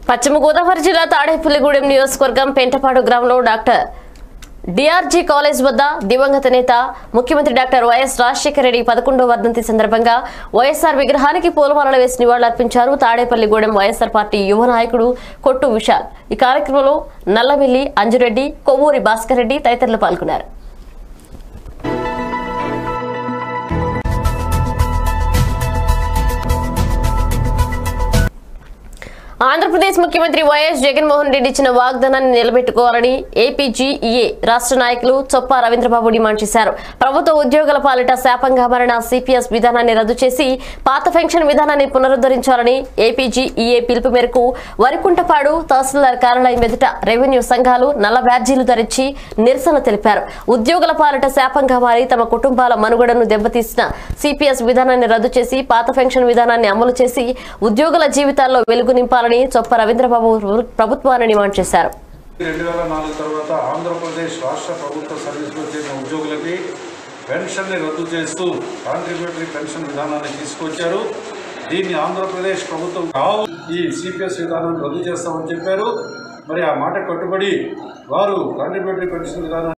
పశ్చిమ గోదావరి జిల్లా తాడేపల్లిగూడెం నియోజకవర్గం పెంటపాడు గ్రామంలో డాక్టర్ డిఆర్జీ కాలేజ్ వద్ద దివంగత నేత ముఖ్యమంత్రి డాక్టర్ వైఎస్ రాజశేఖర రెడ్డి పదకొండవ వర్ధంతి సందర్భంగా వైఎస్ఆర్ విగ్రహానికి పూలమాలలు వేసి నివాళులర్పించారు తాడేపల్లిగూడెం వైఎస్ఆర్ పార్టీ యువ నాయకుడు కొట్టు విశాల్ ఈ కార్యక్రమంలో నల్లవెల్లి అంజురెడ్డి కొవ్వూరి భాస్కర్ రెడ్డి తదితరులు పాల్గొన్నారు ఆంధ్రప్రదేశ్ ముఖ్యమంత్రి వైఎస్ జగన్మోహన్ రెడ్డి ఇచ్చిన వాగ్దానాన్ని నిలబెట్టుకోవాలని ఏపీజీఈఏ రాష్ట్ర నాయకులు చొప్ప రవీంద్రబాబు డిమాండ్ చేశారు ప్రభుత్వ ఉద్యోగుల పాలిట శాపంగా మారిన సిపిఎస్ విధానాన్ని రద్దు చేసి పాత పెన్షన్ విధానాన్ని పునరుద్ధరించాలని ఏపీజీఈఏ పిలుపు మేరకు వరికుంటపాడు తహసీల్దార్ కార్యాలయం ఎదుట రెవెన్యూ సంఘాలు నల్ల బ్యాడ్జీలు ధరించి నిరసన తెలిపారు ఉద్యోగుల పాలిట శాపంగా మారి తమ కుటుంబాల మనుగడను దెబ్బతీసిన సిపిఎస్ విధానాన్ని రద్దు చేసి పాత పెన్షన్ విధానాన్ని అమలు చేసి ఉద్యోగుల జీవితాల్లో వెలుగు నింపాలని చొప్ప రవీంద్రబాబు ప్రభుత్వాన్ని డిమాండ్ చేశారు రెండు వేల నాలుగు తర్వాత ఆంధ్రప్రదేశ్ రాష్ట్ర ప్రభుత్వ సర్వీసులో చేరిన ఉద్యోగులకి పెన్షన్ని రద్దు చేస్తూ కాంట్రిబ్యూటరీ పెన్షన్ విధానాన్ని తీసుకొచ్చారు దీన్ని ఆంధ్రప్రదేశ్ ప్రభుత్వం కావు ఈ సిపిఎస్ విధానాన్ని రద్దు చేస్తామని చెప్పారు మరి ఆ మాట కట్టుబడి వారు కాంట్రిబ్యూటరీ పెన్షన్ విధానాన్ని